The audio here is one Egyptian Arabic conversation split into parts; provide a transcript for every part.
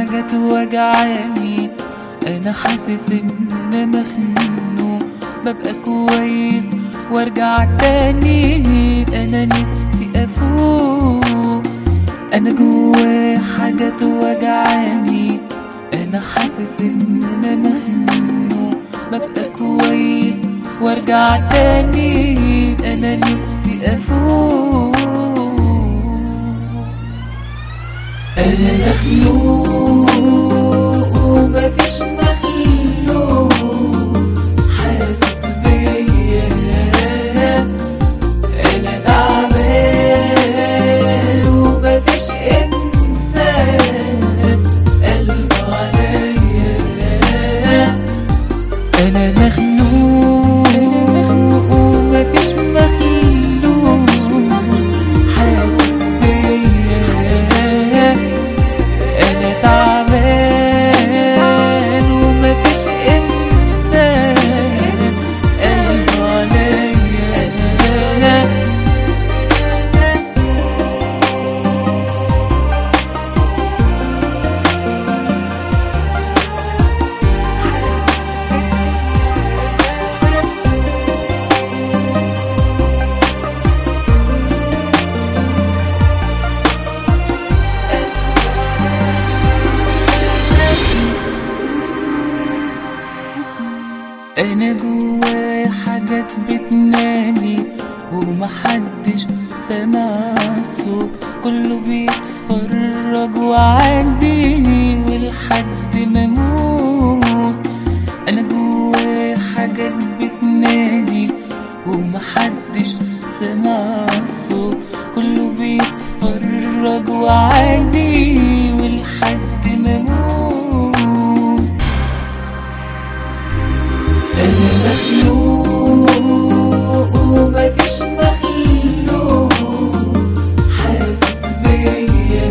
حاجة توجعني انا حاسس ان انا مخنوق ببقى كويس وارجع تاني انا نفسي افوق انا جوا حاجة توجعني انا حاسس ان انا مخنوق ببقى كويس وارجع تاني انا نفسي افوق انا مخلوق ومفيش مخلوق حاسس بيا انا تعبان ومفيش انسان قلب عليا انا مخنوق ومفيش مخلوق حاسس بيا انا تعبان ومفيش انسان قلب عليا انا جوايا حاجات بتنادي ومحدش سامع الصوت كله بيتفرج وعادي ولحد ما اموت انا جوايا حاجات بتنادي ومحدش سامع الصوت كله بيتفرج وعادي ولحد ما اموت أنا مخلوق ومفيش مخلوق حاسس بيا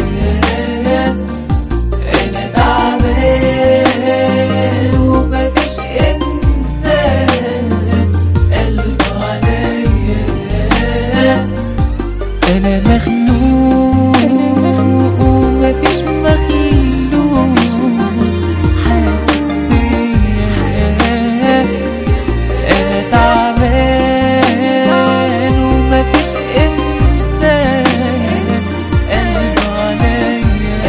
أنا تعبان ومفيش إنسان قلب عليا أنا مخلوق ومفيش مخلوق حاسس بيا أنا تعبان ومفيش إنسان قلب عليا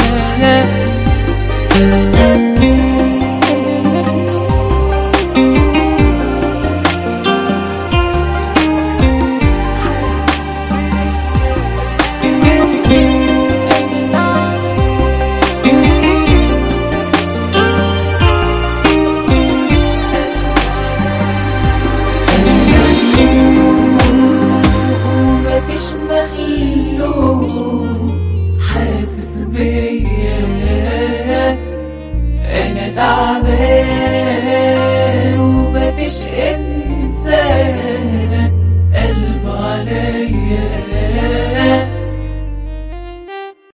أنا مخنوق ومفيش مخلوق حاسس بيا انا تعبان ومفيش انسان